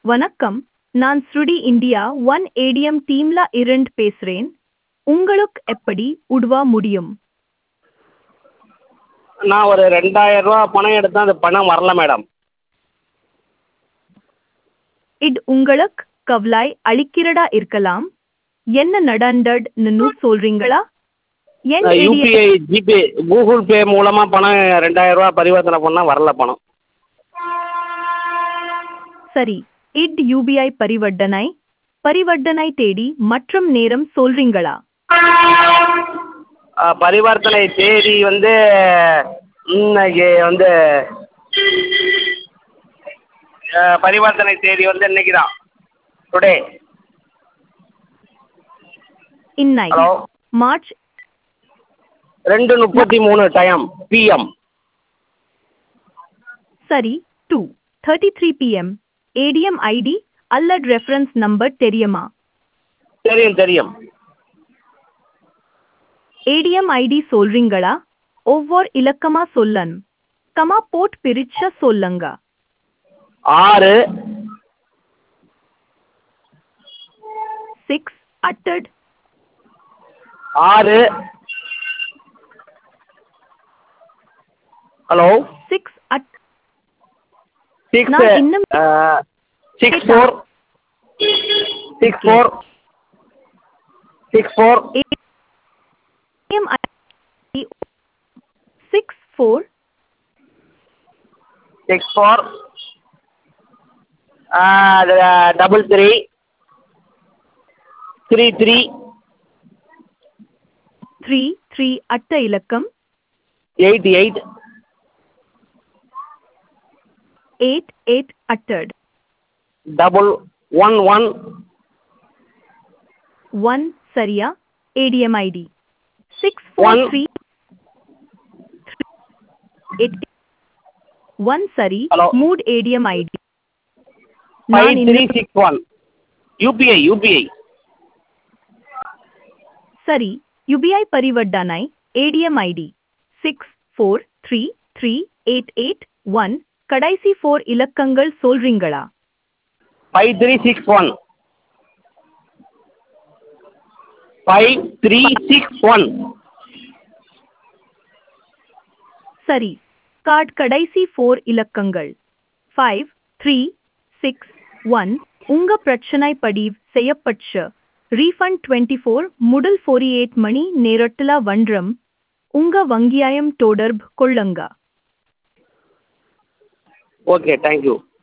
வணக்கம் நான் ஸ்ருடி இந்தியா ஒன் ஏடிஎம் டீம்ல இருந்து பேசுறேன் உங்களுக்கு எப்படி உதவ முடியும் நான் ஒரு ரெண்டாயிரம் ரூபா பணம் எடுத்தேன் அந்த பணம் வரல மேடம் இது உங்களுக்கு கவலை அளிக்கிறதா இருக்கலாம் என்ன நடந்ததுன்னு சொல்றீங்களா என் ADM UPI GPay Google Pay மூலமாக பணம் ரெண்டாயிரம் ரூபா பரிவர்த்தனை பண்ணால் வரல பணம் சரி இட் யூபிஐ பரிவர்த்தனை பரிவர்த்தனை தேதி மற்றும் நேரம் சொல்றீங்களா ஆ, பரிவர்த்தனை தேதி வந்து இன்னைக்கு வந்து ஆ, பரிவர்த்தனை தேதி வந்து இன்னைக்கு தான் டுடே இன்னை ஹலோ மார்ச் ரெண்டு முப்பத்தி மூணு டைம் பிஎம் சரி two thirty three PM ATM ID அல்லது ரெஃபரன்ஸ் நம்பர் தெரியுமா தெரியும் தெரியும் ஏடிஎம் ஐடி சொல்றீங்களா ஒவ்வொரு இலக்கமா சொல்லன் கமா போட் பிரிச்ச சொல்லுங்க ஆறு சிக்ஸ் அட்டட் ஆறு ஹலோ சிக்ஸ் அட் சிக்ஸ் நான் இன்னும் six four six four six four ATM ID six four six four double three three three three three அட்ட இலக்கம் எயிட் எயிட் எயிட் எயிட் அட்டட் டபுள் ஒன் ஒன் ஒன் சரியா ATM ID six four One. Three eight one சரி Hello. மூட் ATM ID five நான் three இன்னும் six one UPI UPI சரி UPI பரிவர்த்தனை ATM ID six four three three eight eight one கடைசி four இலக்கங்கள் சொல்றீங்களா five three six one five three six one சரி கார்டு கடைசி ஃபோர் இலக்கங்கள் ஃபைவ் த்ரீ சிக்ஸ் ஒன் உங்க பிரச்சனை பதிவு செய்யப்பட்ட ரீஃபண்ட் டுவெண்ட்டி ஃபோர் முதல் ஃபோர்டி எயிட் மணி நேரத்தில் வன்றம் உங்க வங்கியாயம் தொடர்பு கொள்ளுங்க ஓகே தேங்க்யூ